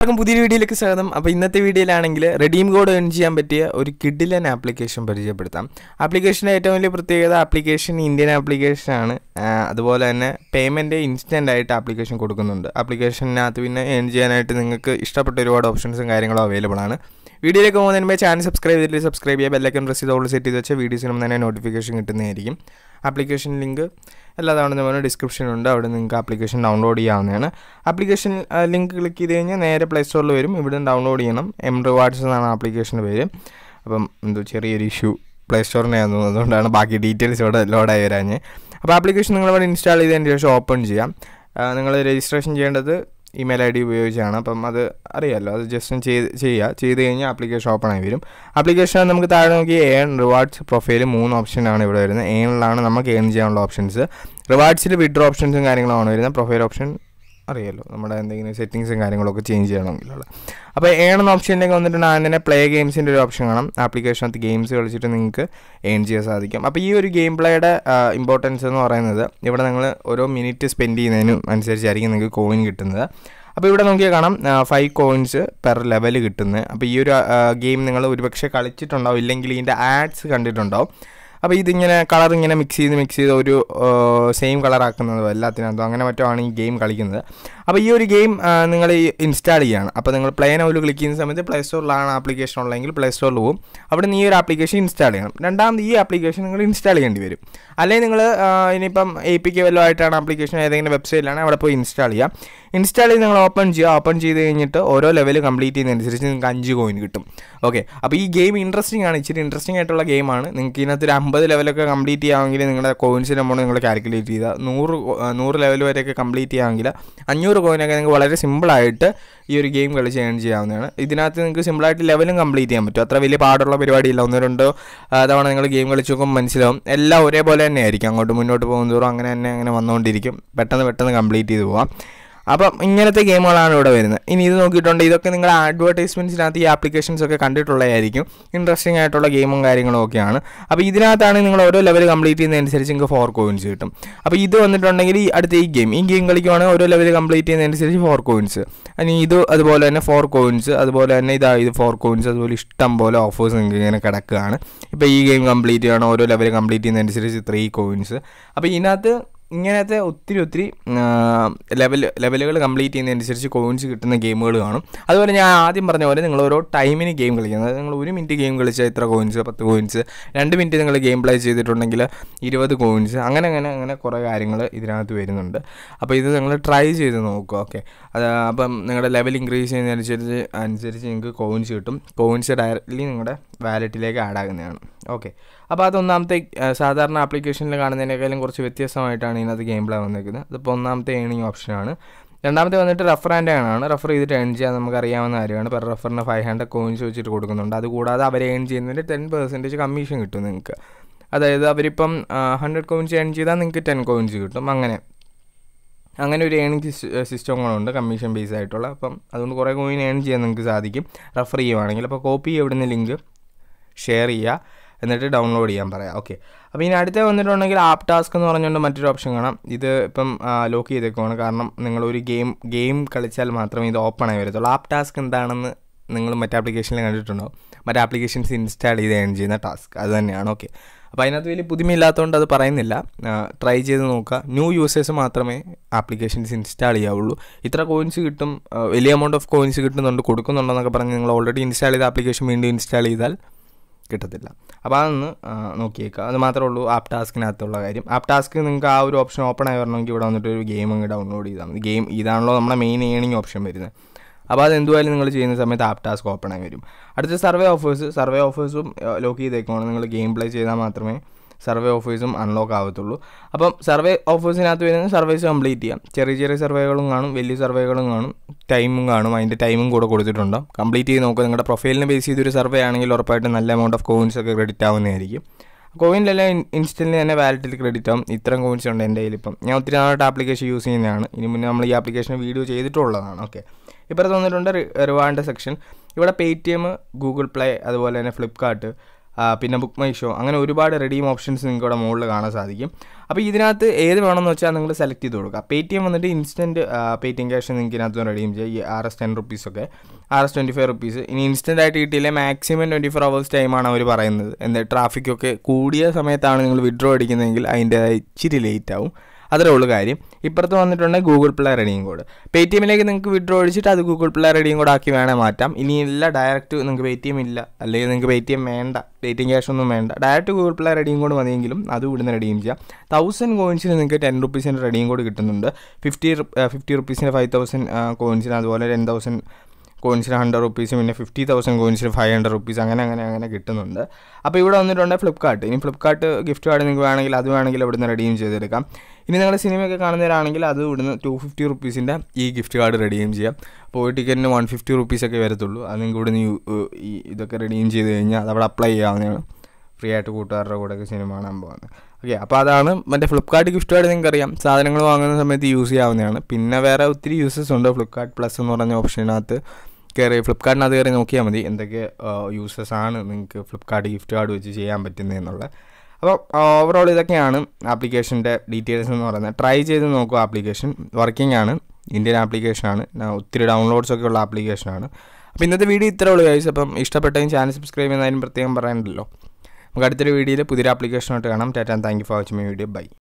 എല്ലാവർക്കും പുതിയ വീഡിയോയിലേക്ക് സ്വാഗതം അപ്പോൾ ഇന്നത്തെ വീഡിയോയിലാണെങ്കിൽ റെഡീം കോഡ് ഏൺ ചെയ്യാൻ പറ്റിയ ഒരു കിഡിലൻ ആപ്ലിക്കേഷൻ പരിചയപ്പെടുത്താം ആപ്ലിക്കേഷൻ്റെ ഏറ്റവും വലിയ പ്രത്യേകത ആപ്ലിക്കേഷൻ ഇന്ത്യൻ ആപ്ലിക്കേഷനാണ് അതുപോലെ തന്നെ പേയ്മെൻറ്റ് ഇൻസ്റ്റൻ്റ് ആയിട്ട് ആപ്ലിക്കേഷൻ കൊടുക്കുന്നുണ്ട് ആപ്ലിക്കേഷനകത്ത് പിന്നെ ഏൺ ചെയ്യാനായിട്ട് നിങ്ങൾക്ക് ഇഷ്ടപ്പെട്ട ഒരുപാട് ഓപ്ഷൻസും കാര്യങ്ങളും അവൈലബിൾ ആണ് വീഡിയോയിലേക്ക് പോകുന്നതിന് മുമ്പേ ചാനൽ സബ്സ്ക്രൈബ് ചെയ്തിട്ട് സബ്സ്ക്രൈബ് ചെയ്യുക ബെല്ലൈക്കൺ പ്രസ് ചെയ്ത് ഓൾ സെറ്റ് ചെയ്ത് വെച്ചാൽ വീഡിയോസിനും തന്നെ നോട്ടിഫിക്കേഷൻ കിട്ടുന്നതായിരിക്കും ആപ്ലിക്കേഷൻ ലിങ്ക് എല്ലാ തവണ നമ്മൾ ഡിസ്ക്രിപ്ഷൻ ഉണ്ട് അവിടെ നിങ്ങൾക്ക് ആപ്ലിക്കേഷൻ ഡൗൺലോഡ് ചെയ്യാവുന്നതാണ് ആപ്ലിക്കേഷൻ ലിങ്ക് ക്ലിക്ക് ചെയ്ത് കഴിഞ്ഞാൽ നേരെ പ്ലേ സ്റ്റോറിൽ വരും ഇവിടെ ഡൗൺലോഡ് ചെയ്യണം എം റിവാർഡ്സ് എന്നാണ് ആപ്ലിക്കേഷൻ്റെ പേര് അപ്പം എന്തോ ചെറിയൊരു ഇഷ്യൂ പ്ലേ സ്റ്റോറിനെ തോന്നുന്നു അതുകൊണ്ടാണ് ബാക്കി ഡീറ്റെയിൽസ് ഇവിടെ ലോഡായി വരാഞ്ഞ് അപ്പോൾ ആപ്ലിക്കേഷൻ നിങ്ങളിവിടെ ഇൻസ്റ്റാൾ ചെയ്തതിന് ശേഷം ഓപ്പൺ ചെയ്യാം നിങ്ങൾ രജിസ്ട്രേഷൻ ചെയ്യേണ്ടത് ഇമെയിൽ ഐ ഡി ഉപയോഗിച്ചാണ് അപ്പം അത് അറിയാമല്ലോ അത് ജസ്റ്റ് ചെയ്ത് ചെയ്യുക ചെയ്ത് കഴിഞ്ഞാൽ ആപ്ലിക്കേഷൻ ഓപ്പൺ ആയി വരും ആപ്ലിക്കേഷൻ നമുക്ക് താഴെ നോക്കി ഏൺ റിവാർഡ്സ് പ്രൊഫൈൽ മൂന്ന് ഓപ്ഷനാണ് ഇവിടെ വരുന്നത് ഏണിലാണ് നമുക്ക് ഏൺ ചെയ്യാനുള്ള ഓപ്ഷൻസ് റിവാർഡ്സിൽ വിഡ്രോ ഓപ്ഷൻസും കാര്യങ്ങളാണ് വരുന്നത് പ്രൊഫൈൽ ഓപ്ഷൻ അറിയാമല്ലോ നമ്മുടെ എന്തെങ്കിലും സെറ്റിങ്സും കാര്യങ്ങളൊക്കെ ചേഞ്ച് ചെയ്യണമെങ്കിലുള്ള അപ്പോൾ ഏണെന്ന ഓപ്ഷനിലേക്ക് വന്നിട്ടുണ്ട് ആദ്യം തന്നെ പ്ലേ ഗെയിംസിൻ്റെ ഒരു ഓപ്ഷൻ കാണാം ആപ്ലിക്കേഷനകത്ത് ഗെയിംസ് കളിച്ചിട്ട് നിങ്ങൾക്ക് ഏൺ ചെയ്യാൻ സാധിക്കും അപ്പോൾ ഈ ഒരു ഗെയിം പ്ലേയുടെ ഇമ്പോർട്ടൻസ് എന്ന് പറയുന്നത് ഇവിടെ നിങ്ങൾ ഓരോ മിനിറ്റ് സ്പെൻഡ് ചെയ്യുന്നതിനും അനുസരിച്ചായിരിക്കും നിങ്ങൾക്ക് കോയിൻ കിട്ടുന്നത് അപ്പോൾ ഇവിടെ നോക്കിയാൽ കാണാം ഫൈവ് കോയിൻസ് പെർ ലെവൽ കിട്ടുന്നത് അപ്പോൾ ഈ ഒരു ഗെയിം നിങ്ങൾ ഒരുപക്ഷെ കളിച്ചിട്ടുണ്ടാവും ഇല്ലെങ്കിൽ ഇതിൻ്റെ ആഡ്സ് കണ്ടിട്ടുണ്ടാവും അപ്പോൾ ഇതിങ്ങനെ കളർ ഇങ്ങനെ മിക്സ് ചെയ്ത് മിക്സ് ചെയ്ത് ഒരു സെയിം കളർ ആക്കുന്നതോ എല്ലാത്തിനകത്തും അങ്ങനെ മറ്റോ ആണ് ഈ ഗെയിം കളിക്കുന്നത് അപ്പോൾ ഈ ഒരു ഗെയിം നിങ്ങൾ ഇൻസ്റ്റാൾ ചെയ്യുകയാണ് അപ്പോൾ നിങ്ങൾ പ്ലേ നൗല് ക്ലിക്ക് ചെയ്യുന്ന സമയത്ത് പ്ലേ സ്റ്റോറിലാണ് ആപ്ലിക്കേഷൻ ഉള്ളതെങ്കിൽ പ്ലേ സ്റ്റോറിൽ പോകും അവിടെ നിന്ന് ഈ ഒരു ആപ്ലിക്കേഷൻ ഇൻസ്റ്റാൾ ചെയ്യണം രണ്ടാമത് ഈ ആപ്ലിക്കേഷൻ നിങ്ങൾ ഇൻസ്റ്റാൾ ചെയ്യേണ്ടി വരും അല്ലെങ്കിൽ നിങ്ങൾ ഇനിയിപ്പം എ പി കെ വല്ലതും ആയിട്ടാണ് ആപ്ലിക്കേഷൻ ഏതെങ്കിലും വെബ്സൈറ്റിലാണ് അവിടെ പോയി ഇൻസ്റ്റാൾ ചെയ്യുക ഇൻസ്റ്റാൾ ചെയ്ത് നിങ്ങൾ ഓപ്പൺ ചെയ്യുക ഓപ്പൺ ചെയ്ത് കഴിഞ്ഞിട്ട് ഓരോ ലെവൽ കംപ്ലീറ്റ് ചെയ്യുന്നതനുസരിച്ച് നിങ്ങൾക്ക് അഞ്ച് കോയിൻ കിട്ടും ഓക്കെ അപ്പോൾ ഈ ഗെയിം ഇൻട്രസ്റ്റിംഗ് ആണ് ഇച്ചിരി ഇൻട്രസ്റ്റിംഗ് ആയിട്ടുള്ള ഗെയിമാണ് നിങ്ങൾക്ക് ഇതിനകത്ത് ഒരു അമ്പത് ലെവലൊക്കെ കംപ്ലീറ്റ് ചെയ്യാമെങ്കിൽ നിങ്ങളുടെ കോയിൻസിൻ്റെ എമൗണ്ട് നിങ്ങൾ കാൽക്കുലേറ്റ് ചെയ്താൽ നൂറ് നൂറ് ലെവൽ വരെയൊക്കെ കംപ്ലീറ്റ് ചെയ്യാമെങ്കിൽ അഞ്ഞൂറ് കോയിനൊക്കെ നിങ്ങൾക്ക് വളരെ സിമ്പിളായിട്ട് ഈ ഒരു ഗെയിം കളിച്ച് ഏൺ ചെയ്യാവുന്നതാണ് ഇതിനകത്ത് നിങ്ങൾക്ക് സിമ്പിളായിട്ട് ലെവലും കംപ്ലീറ്റ് ചെയ്യാൻ പറ്റും അത്ര വലിയ പാടുള്ള പരിപാടിയില്ല ഒന്നോ രണ്ടോ തവണ നിങ്ങൾ ഗെയിം കളിച്ച് നോക്കുമ്പോൾ മനസ്സിലാവും എല്ലാം ഒരേപോലെ തന്നെ ആയിരിക്കും അങ്ങോട്ട് മുന്നോട്ട് പോകും തോറും അങ്ങനെ തന്നെ അങ്ങനെ വന്നുകൊണ്ടിരിക്കും പെട്ടെന്ന് പെട്ടെന്ന് കംപ്ലീറ്റ് ചെയ്ത് പോവാം അപ്പം ഇങ്ങനത്തെ ഗെയിമുകളാണ് ഇവിടെ വരുന്നത് ഇനി ഇത് നോക്കിയിട്ടുണ്ട് ഇതൊക്കെ നിങ്ങൾ അഡ്വർടൈസ്മെൻറ്റ്സിനകത്ത് ഈ ആപ്ലിക്കേഷൻസ് ഒക്കെ കണ്ടിട്ടുള്ളതായിരിക്കും ഇൻട്രസ്റ്റിംഗ് ആയിട്ടുള്ള ഗെയിമും കാര്യങ്ങളും ഒക്കെയാണ് അപ്പോൾ ഇതിനകത്താണ് നിങ്ങൾ ഓരോ ലെവൽ കംപ്ലീറ്റ് ചെയ്യുന്നതനുസരിച്ച് നിങ്ങൾക്ക് ഫോർ കോയിൻസ് കിട്ടും അപ്പോൾ ഇത് വന്നിട്ടുണ്ടെങ്കിൽ ഈ അടുത്ത ഈ ഗെയിം ഈ ഗെയിം കളിക്കുവാണെങ്കിൽ ഓരോ ലെവൽ കംപ്ലീറ്റ് ചെയ്യുന്നതനുസരിച്ച് ഫോർ കോയിൻസ് ഇനി ഇത് അതുപോലെ തന്നെ ഫോർ കോയിൻസ് അതുപോലെ തന്നെ ഇതാ ഇത് ഫോർ കോയിൻസ് അതുപോലെ ഇഷ്ടം പോലെ ഓഫേഴ്സ് നിങ്ങൾക്ക് ഇങ്ങനെ കിടക്കുകയാണ് ഇപ്പോൾ ഈ ഗെയിം കംപ്ലീറ്റ് ചെയ്യണം ഓരോ ലെവൽ കംപ്ലീറ്റ് ചെയ്യുന്നതനുസരിച്ച് ത്രീ കോയിൻസ് അപ്പോൾ ഇതിനകത്ത് ഇങ്ങനത്തെ ഒത്തിരി ഒത്തിരി ലെവൽ ലെവലുകൾ കംപ്ലീറ്റ് ചെയ്യുന്നതനുസരിച്ച് കോയിൻസ് കിട്ടുന്ന ഗെയിമുകൾ കാണും അതുപോലെ ഞാൻ ആദ്യം പറഞ്ഞ പോലെ നിങ്ങൾ ഓരോ ടൈമിന് ഗെയിം കളിക്കുന്നത് അതായത് നിങ്ങൾ ഒരു മിനിറ്റ് ഗെയിം കളിച്ചാൽ ഇത്ര കോയിൻസ് പത്ത് കോയിൻസ് രണ്ട് മിനിറ്റ് നിങ്ങൾ ഗെയിം പ്ലേ ചെയ്തിട്ടുണ്ടെങ്കിൽ ഇരുപത് കോയിൻസ് അങ്ങനെ അങ്ങനെ അങ്ങനെ കുറേ കാര്യങ്ങൾ ഇതിനകത്ത് വരുന്നുണ്ട് അപ്പോൾ ഇത് നിങ്ങൾ ട്രൈ ചെയ്ത് നോക്കുക ഓക്കെ അത് അപ്പം നിങ്ങളുടെ ലെവൽ ഇൻക്രീസ് ചെയ്യുന്നതനുസരിച്ച് അനുസരിച്ച് നിങ്ങൾക്ക് കോയിൻസ് കിട്ടും കോയിൻസ് ഡയറക്റ്റ്ലി നിങ്ങളുടെ വാലറ്റിലേക്ക് ആഡ് ആകുന്നതാണ് ഓക്കെ അപ്പോൾ അതൊന്നാമത്തെ സാധാരണ ആപ്ലിക്കേഷനിൽ കാണുന്നതിനേക്കാളും കുറച്ച് വ്യത്യസ്തമായിട്ടാണ് ഇതിനകത്ത് ഗെയിം പ്ലേ വന്നിരിക്കുന്നത് അതിപ്പോൾ ഒന്നാമത്തെ ഏണിംഗ് ഓപ്ഷനാണ് രണ്ടാമത്തെ വന്നിട്ട് റഫർ ആൻഡ് ആണ് റഫർ ചെയ്തിട്ട് ഏൺ ചെയ്യാൻ നമുക്ക് അറിയാവുന്ന കാര്യമാണ് പെർ റഫറിന് ഫൈവ് ഹൺഡ്രഡ് കോയിൻസ് വെച്ചിട്ട് കൊടുക്കുന്നുണ്ട് അതുകൂടാതെ അവർ ഏൺ ചെയ്യുന്നതിൻ്റെ ടെൻ പെർസെൻറ്റേജ് കമ്മീഷൻ കിട്ടും നിങ്ങൾക്ക് അതായത് അവരിപ്പം ഹൺഡ്രഡ് കോയിൻസ് ഏൺ ചെയ്താൽ നിങ്ങൾക്ക് ടെൻ കോയിൻസ് കിട്ടും അങ്ങനെ അങ്ങനെ ഒരു ഏണിംഗ് സിസ്റ്റങ്ങളുണ്ട് കമ്മീഷൻ ബേസ് ആയിട്ടുള്ള അപ്പം അതുകൊണ്ട് കുറേ കോയിൻ ഏൺ ചെയ്യാൻ നിങ്ങൾക്ക് സാധിക്കും റെഫർ ചെയ്യുവാണെങ്കിൽ അപ്പോൾ കോപ്പി എവിടുന്ന് ലിങ്ക് ഷെയർ ചെയ്യുക എന്നിട്ട് ഡൗൺലോഡ് ചെയ്യാൻ പറയാം ഓക്കെ അപ്പോൾ ഇനി അടുത്ത വന്നിട്ടുണ്ടെങ്കിൽ ആപ്പ് ടാസ്ക് എന്ന് പറഞ്ഞുകൊണ്ട് മറ്റൊരു ഓപ്ഷൻ കാണാം ഇത് ഇപ്പം ലോക്ക് ചെയ്തേക്കുവാണ് കാരണം നിങ്ങൾ ഒരു ഗെയിം ഗെയിം കളിച്ചാൽ മാത്രമേ ഇത് ഓപ്പൺ ആയി വരത്തുള്ളൂ ആപ്പ് ടാസ്ക് എന്താണെന്ന് നിങ്ങൾ മറ്റേ ആപ്ലിക്കേഷനിൽ കണ്ടിട്ടുണ്ടാവും മറ്റേ ആപ്ലിക്കേഷൻസ് ഇൻസ്റ്റാൾ ചെയ്ത് ഏൺ ചെയ്യുന്ന ടാസ്ക് അത് തന്നെയാണ് ഓക്കെ അപ്പോൾ അതിനകത്ത് വലിയ പുതുമയില്ലാത്തതുകൊണ്ട് അത് പറയുന്നില്ല ട്രൈ ചെയ്ത് നോക്കുക ന്യൂ യൂസേഴ്സ് മാത്രമേ ആപ്ലിക്കേഷൻസ് ഇൻസ്റ്റാൾ ചെയ്യാവുള്ളൂ ഇത്ര കോയിൻസ് കിട്ടും വലിയ എമൗണ്ട് ഓഫ് കോയിൻസ് കിട്ടുന്നുണ്ട് കൊടുക്കുന്നുണ്ടെന്നൊക്കെ പറഞ്ഞ് നിങ്ങൾ ഓൾറെഡി ഇൻസ്റ്റാൾ ചെയ്ത ആപ്ലിക്കേഷൻ വീണ്ടും ഇൻസ്റ്റാൾ ചെയ്താൽ കിട്ടത്തില്ല അപ്പോൾ അതൊന്ന് നോക്കിയേക്കുക അത് മാത്രമേ ഉള്ളൂ ആപ്പ് ടാസ്കിനകത്തുള്ള കാര്യം ആപ്പ് ടാസ്ക് നിങ്ങൾക്ക് ആ ഒരു ഓപ്ഷൻ ഓപ്പൺ ആയി വരണമെങ്കിൽ ഇവിടെ വന്നിട്ട് ഒരു ഗെയിം അങ്ങ് ഡൗൺലോഡ് ചെയ്താൽ മതി ഗെയിം ഇതാണല്ലോ നമ്മുടെ മെയിൻ ഏണിംഗ് ഓപ്ഷൻ വരുന്നത് അപ്പോൾ അത് എന്തുമായാലും നിങ്ങൾ ചെയ്യുന്ന സമയത്ത് ആപ്പ് ടാസ്ക് ഓപ്പൺ ആയി വരും അടുത്ത സർവേ ഓഫേഴ്സ് സർവേ ഓഫേഴ്സും ലോക്ക് ചെയ്തേക്കുവാണ് നിങ്ങൾ ഗെയിം പ്ലേ ചെയ്താൽ മാത്രമേ സർവേ ഓഫേഴ്സും അൺലോക്ക് ആവത്തുള്ളൂ അപ്പം സർവേ ഓഫേഴ്സിനകത്ത് വരുന്നത് സർവേസ് കംപ്ലീറ്റ് ചെയ്യാം ചെറിയ ചെറിയ സർവേകളും കാണും വലിയ സർവേകളും കാണും ടൈമും കാണും അതിൻ്റെ ടൈമും കൂടെ കൊടുത്തിട്ടുണ്ട് കംപ്ലീറ്റ് ചെയ്ത് നോക്കുക നിങ്ങളുടെ പ്രൊഫൈലിനെ ബേസ് ചെയ്തൊരു സർവേ ആണെങ്കിൽ ഉറപ്പായിട്ടും നല്ല എമൗണ്ട് ഓഫ് കോയിൻസ് ഒക്കെ ക്രെഡിറ്റ് ആവുന്നതായിരിക്കും കോയിനിലെല്ലാം ഇൻസ്റ്റൻ്റ് തന്നെ വാലറ്റിൽ ക്രെഡിറ്റ് ആവും ഇത്രയും കോയിൻസ് ഉണ്ട് എൻ്റെ കയ്യിൽ ഇപ്പം ഞാൻ ഒത്തിരി നാളായിട്ട് ആപ്ലിക്കേഷൻ യൂസ് ചെയ്യുന്നതാണ് ഇനി മുന്നേ നമ്മൾ ഈ ആപ്ലിക്കേഷൻ വീഡിയോ ചെയ്തിട്ടുള്ളതാണ് ഓക്കെ ഇപ്പോൾ തന്നിട്ടുണ്ട് റിവാർഡ് സെക്ഷൻ ഇവിടെ Paytm Google play അതുപോലെ തന്നെ ഫ്ലിപ്കാർട്ട് ആ, പിന്നെ ബുക്ക് മൈ ഷോ അങ്ങനെ ഒരുപാട് റെഡീം ഓപ്ഷൻസ് നിങ്ങൾക്ക് ഇവിടെ മുകളിൽ കാണാൻ സാധിക്കും അപ്പോൾ ഇതിനകത്ത് ഏത് വേണമെന്ന് വെച്ചാൽ നിങ്ങൾ സെലക്ട് ചെയ്ത് കൊടുക്കുക പേ ടി എം വന്നിട്ട് instant Paytm cash നിങ്ങൾക്ക് ഇതിനകത്ത് റെഡീം ചെയ്യാം ഈ ആർ എസ് ടെൻ റുപ്പീസൊക്കെ R S twenty five rupees ഇനി ഇൻസ്റ്റൻ്റ് ആയിട്ട് കിട്ടിയില്ലേ മാക്സിമം ട്വൻറ്റി ഫോർ അവേഴ്സ് ടൈമാണ് അവർ പറയുന്നത് എന്താ ട്രാഫിക്കൊക്കെ കൂടിയ സമയത്താണ് നിങ്ങൾ വിഡ്രോ അടിക്കുന്നതെങ്കിൽ അതിൻ്റെ ഇച്ചിരി ലേറ്റ് ആവും അത്രേ ഉള്ളൂ കാര്യം ഇപ്പുറത്ത് വന്നിട്ടുണ്ട് ഗൂഗിൾ പ്ലേ റെഡിയും കോഡ് പേ ടി എമ്മിലേക്ക് നിങ്ങൾക്ക് വിഡ്രോ അടിച്ചിട്ട് അത് ഗൂഗിൾ പ്ലേ റെഡിയും കോഡ് ആക്കി വേണേൽ മാറ്റാം ഇനി ഇല്ല ഡയറക്റ്റ് നിങ്ങൾക്ക് പേ ടി എം ഇല്ല അല്ലെങ്കിൽ നിങ്ങൾക്ക് പേ ടി എം വേണ്ട പേ ടി എം ക്യാഷ് ഒന്നും വേണ്ട direct Google play redeem code മതിയെങ്കിലും അത് ഇവിടുന്ന് റെഡീം ചെയ്യാം തൗസൻഡ് കോയിൻസിന് നിങ്ങൾക്ക് ടെൻ റുപ്പീസിൻ്റെ റെഡിയും കോഡ് കിട്ടുന്നുണ്ട് ഫിഫ്റ്റി ഫിഫ്റ്റി റുപ്പീസിന് ഫൈവ് തൗസൻഡ് കോയിൻസിന് അതുപോലെ ടെൻ തൗസൻഡ് കോയിൻസിന് ഹൺഡ്രഡ് റുപ്പീസ് പിന്നെ ഫിഫ്റ്റി തൗസൻഡ് കോയിൻസിന് ഫൈവ് ഹൺഡ്രഡ് റുപ്പീസ് അങ്ങനെ അങ്ങനെ അങ്ങനെ കിട്ടുന്നുണ്ട് അപ്പോൾ ഇവിടെ വന്നിട്ടുണ്ട് ഫ്ലിപ്കാർട്ട് ഇനി ഫ്ലിപ്കാർട്ട് ഗിഫ്റ്റ് കാർഡ് നിങ്ങൾക്ക് വേണമെങ്കിൽ അത് വേണമെങ്കിൽ ഇവിടുന്ന് റെഡീം ചെയ്തെടുക്കാം ഇനി നിങ്ങൾ സിനിമയൊക്കെ കാണുന്നവരാണെങ്കിൽ അത് ഇവിടുന്ന് ടു ഫിഫ്റ്റി റുപ്പീസിൻ്റെ ഈ ഗിഫ്റ്റ് കാർഡ് റെഡീം ചെയ്യാം അപ്പോൾ ഒരു ടിക്കറ്റിന് വൺ ഫിഫ്റ്റി റുപ്പീസൊക്കെ വരത്തുള്ളൂ അത് നിങ്ങൾക്ക് ഇവിടുന്ന് യു- ഈ ഇതൊക്കെ റെഡീം ചെയ്ത് കഴിഞ്ഞാൽ അത് അവിടെ അപ്ലൈ ചെയ്യാവുന്നതാണ് ഫ്രീ ആയിട്ട് കൂട്ടുകാരുടെ കൂടെയൊക്കെ സിനിമ കാണാൻ പോകുന്നത് ഓക്കെ അപ്പോൾ അതാണ് മറ്റേ ഫ്ലിപ്കാർട്ട് ഗിഫ്റ്റ് കാർഡ് നിങ്ങൾക്ക് അറിയാം സാധനങ്ങൾ വാങ്ങുന്ന സമയത്ത് യൂസ് ചെയ്യാവുന്നതാണ് പിന്നെ വേറെ ഒത്തിരി യൂസസ് ഉണ്ട് ഫ്ലിപ്കാർട്ട് പ്ലസ് എന്ന് പറഞ്ഞ ഓപ്ഷനകത്ത് കയറി ഫ്ലിപ്കാർട്ടിനകത്ത് കയറി നോക്കിയാൽ മതി എന്തൊക്കെ യൂസസ് ആണ് നിങ്ങൾക്ക് ഫ്ലിപ്കാർട്ട് ഗിഫ്റ്റ് കാർഡ് വെച്ച് ചെയ്യാൻ പറ്റുന്നതെന്നുള്ളത് അപ്പോൾ ഓവറോൾ ഇതൊക്കെയാണ് ആപ്ലിക്കേഷൻ്റെ ഡീറ്റെയിൽസ് എന്ന് പറയുന്നത് ട്രൈ ചെയ്ത് നോക്കുക ആപ്ലിക്കേഷൻ വർക്കിംഗ് ആണ് ഇന്ത്യൻ ആപ്ലിക്കേഷനാണ് ഒത്തിരി ഡൗൺലോഡ്സ് ഒക്കെ ഉള്ള ആപ്ലിക്കേഷനാണ് അപ്പോൾ ഇന്നത്തെ വീഡിയോ ഇത്രേ ഉള്ളൂ ഗൈസ് അപ്പം ഇഷ്ടപ്പെട്ടെങ്കിൽ ചാനൽ സബ്സ്ക്രൈബ് ചെയ്യുന്നതിനും പ്രത്യേകം പറയാനുണ്ടല്ലോ നമുക്ക് അടുത്തൊരു വീഡിയോയിൽ പുതിയൊരു ആപ്ലിക്കേഷനായിട്ട് കാണാം ടാറ്റാ thank you for watching my video by